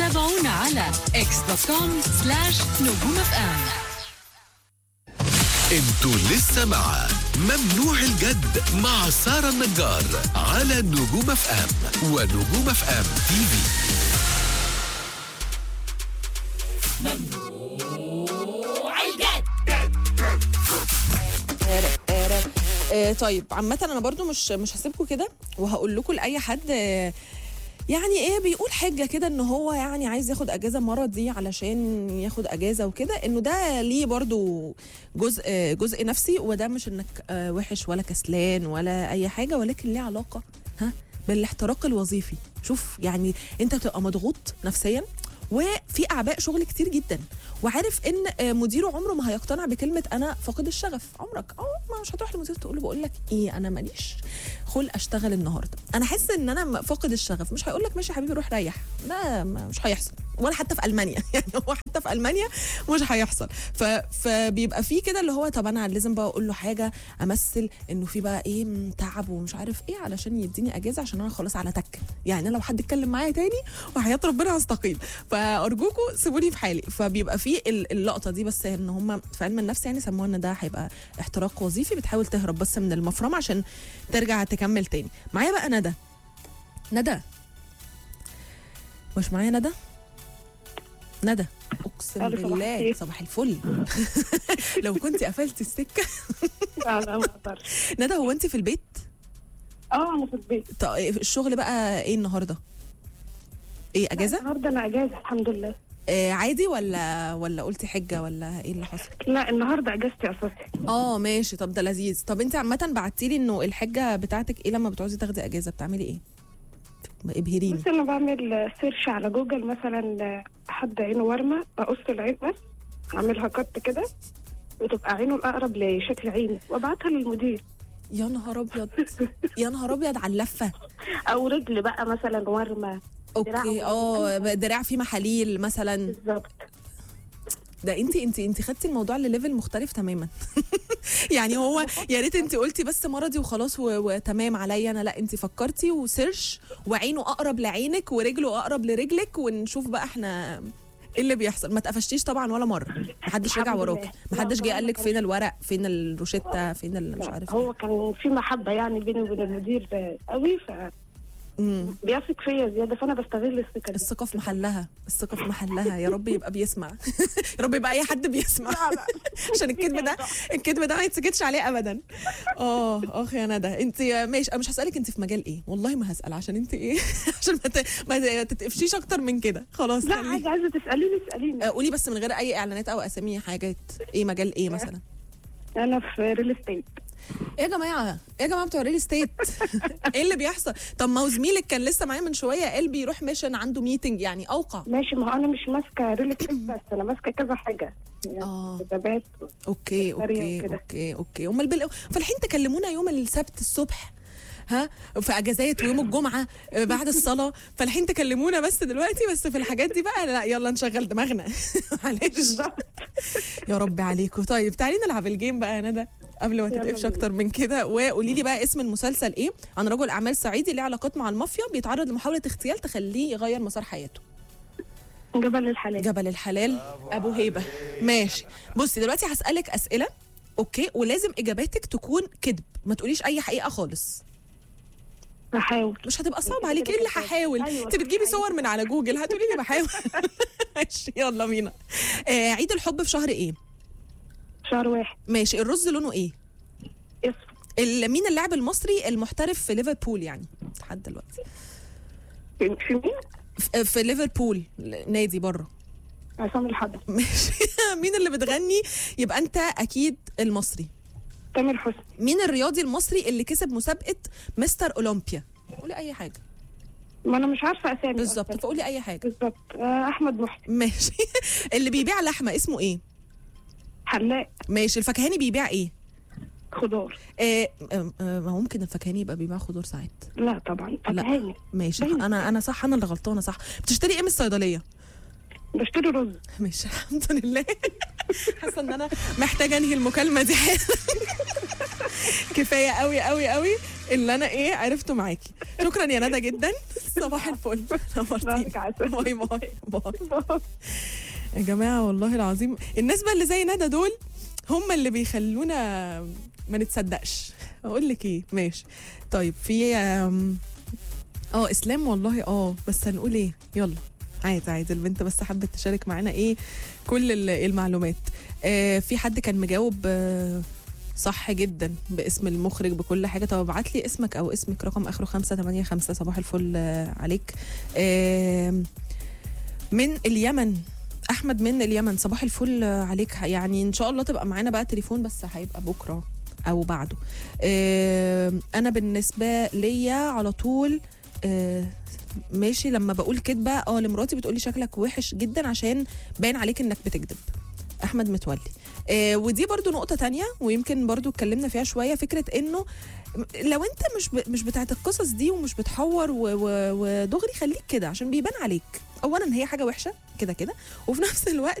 تابعونا على اكس دوت كوم سلاش نجوم اف ام انتوا لسه مع ممنوع الجد مع سارة النجار على نجوم اف ام ونجوم اف ام تي في آه طيب عامة أنا برضو مش مش هسيبكم كده وهقول لكم لأي حد آه يعني ايه بيقول حاجه كده ان هو يعني عايز ياخد اجازه مرضي علشان ياخد اجازه وكده انه ده ليه برضو جزء آه، جزء نفسي وده مش انك آه، وحش ولا كسلان ولا اي حاجه ولكن ليه علاقه ها بالاحتراق الوظيفي شوف يعني انت تبقى مضغوط نفسيا وفي اعباء شغل كتير جدا وعارف ان آه، مديره عمره ما هيقتنع بكلمه انا فاقد الشغف عمرك اه ما مش هتروح لمدير تقول له بقول لك ايه انا ماليش خلق اشتغل النهارده انا حاسه ان انا م- فاقد الشغف مش هيقول لك ماشي يا حبيبي روح ريح لا ما- مش هيحصل ولا حتى في المانيا يعني هو حتى في المانيا مش هيحصل ف... فبيبقى في كده اللي هو طب انا لازم بقى اقول له حاجه امثل انه في بقى ايه م، تعب ومش عارف ايه علشان يديني اجازه عشان انا خلاص على تك يعني لو حد اتكلم معايا تاني وحياه ربنا هستقيل فارجوكم سيبوني في حالي فبيبقى في ال- اللقطه دي بس ان هم في علم النفس يعني سموها ان ده هيبقى احتراق وظيفي بتحاول تهرب بس من المفرمه عشان ترجع تكمل تاني معايا بقى ندى ندى مش معايا ندى ندى اقسم ألو، صباح بالله الخير. صباح الفل لو كنت قفلت السكه لا لا ما اقدرش ندى هو انت في البيت اه انا في البيت طيب الشغل بقى ايه النهارده ايه اجازه النهارده انا اجازه الحمد لله آه عادي ولا ولا قلتي حجه ولا ايه اللي حصل لا النهارده اجازتي اساسي اه ماشي طب ده لذيذ طب انت عامه بعتي لي انه الحجه بتاعتك ايه لما بتعوزي تاخدي اجازه بتعملي ايه ابهريني بس انا بعمل سيرش على جوجل مثلا حد عينه ورمه بقص العين بس اعملها كت كده وتبقى عينه الاقرب لشكل عينه وابعتها للمدير يا نهار ابيض يا نهار ابيض على اللفه او رجل بقى مثلا ورمه اوكي دراع. اه دراع فيه محاليل مثلا بالظبط ده انت انت انت خدتي الموضوع لليفل مختلف تماما يعني هو يا ريت انت قلتي بس مرضي وخلاص و- وتمام عليا انا لا انت فكرتي وسيرش وعينه اقرب لعينك ورجله اقرب لرجلك ونشوف بقى احنا ايه اللي بيحصل ما تقفشتيش طبعا ولا مره محدش رجع الحمد وراك لله. محدش لا جه طبعاً قال ما لك فين الورق فين الروشته فين اللي مش عارف هو كان في محبه يعني بيني وبين المدير قوي امم فبيثق فيا زياده فانا بستغل الثقه دي الثقه في محلها الثقه في محلها يا رب يبقى بيسمع يا رب يبقى اي حد بيسمع لا لا عشان الكذب ده الكذب ده ما يتسكتش عليه ابدا اه اخ يا ندى انت ماشي انا مش هسالك انت في مجال ايه والله ما هسال عشان انت ايه عشان ما ت- ما تتقفشيش اكتر من كده خلاص لا خليك. عادي عايزه تساليني اساليني آه، قولي بس من غير اي اعلانات او اسامي حاجات ايه مجال ايه مثلا انا في ريل استيت ايه يا جماعه ايه يا جماعه بتوع ريل استيت ايه اللي بيحصل طب ما هو زميلك كان لسه معايا من شويه قال بيروح ميشن عنده ميتنج يعني اوقع ماشي ما هو انا مش ماسكه ريل استيت بس انا ماسكه كذا حاجه يعني آه. حسابات اوكي اوكي سريع وكده. اوكي اوكي امال بال... فالحين تكلمونا يوم السبت الصبح ها في اجازات ويوم الجمعه آه، بعد الصلاه فالحين تكلمونا بس دلوقتي بس في الحاجات دي بقى لا يلا نشغل دماغنا معلش يا رب عليكم طيب تعالي نلعب الجيم بقى يا ندى قبل ما يلا تتقفش بينا. اكتر من كده وقولي لي بقى اسم المسلسل ايه عن رجل اعمال صعيدي ليه علاقات مع المافيا بيتعرض لمحاوله اغتيال تخليه يغير مسار حياته جبل الحلال جبل الحلال ابو هيبه ماشي بصي دلوقتي هسالك اسئله اوكي ولازم اجاباتك تكون كذب ما تقوليش اي حقيقه خالص بحاول مش هتبقى صعب عليك ايه اللي هحاول أيوة، انت بتجيبي صور من على جوجل هتقولي لي بحاول ماشي يلا بينا آه عيد الحب في شهر ايه شهر واحد ماشي الرز لونه ايه اسم ال- مين اللاعب المصري المحترف في ليفربول يعني لحد دلوقتي في في مين؟ في- في ليفربول نادي بره عصام الحضر ماشي مين اللي بتغني يبقى انت اكيد المصري تامر حسني مين الرياضي المصري اللي كسب مسابقه مستر اولمبيا قولي اي حاجه ما انا مش عارفه اسامي بالظبط أصلاً. فقولي اي حاجه بالظبط آه، احمد محسن ماشي اللي بيبيع لحمه اسمه ايه حلاق ماشي الفكهاني بيبيع ايه خضار آه آه، آه، ما هو ممكن الفكهاني يبقى بيبيع خضار ساعات لا طبعا لا. فتهاني ماشي باين. انا انا صح انا اللي غلطانه صح بتشتري ايه من الصيدليه بشتري رز ماشي الحمد لله حاسه ان انا محتاجه انهي المكالمه دي حالا كفايه قوي قوي قوي اللي انا ايه عرفته معاكي شكرا يا ندى جدا صباح الفل نورتيني صباحك عسل. باي باي باي يا جماعه والله العظيم الناس بقى اللي زي ندى دول هم اللي بيخلونا ما نتصدقش اقول لك ايه ماشي طيب في آم، اه اسلام والله اه بس هنقول ايه يلا عادي عادي البنت بس حبت تشارك معانا ايه كل ال- المعلومات آه في حد كان مجاوب آه صح جدا باسم المخرج بكل حاجه طب ابعت لي اسمك او اسمك رقم اخره 585 صباح الفل آه عليك آه من اليمن احمد من اليمن صباح الفل عليك يعني ان شاء الله تبقى معانا بقى تليفون بس هيبقى بكره او بعده آه، انا بالنسبه ليا على طول آه، ماشي لما بقول كدبه اه لمراتي بتقولي شكلك وحش جدا عشان باين عليك انك بتكذب احمد متولي آه ودي برضو نقطه تانية ويمكن برضو اتكلمنا فيها شويه فكره انه لو انت مش ب... مش بتاعت القصص دي ومش بتحور و... و... ودغري خليك كده عشان بيبان عليك اولا هي حاجه وحشه كده كده وفي نفس الوقت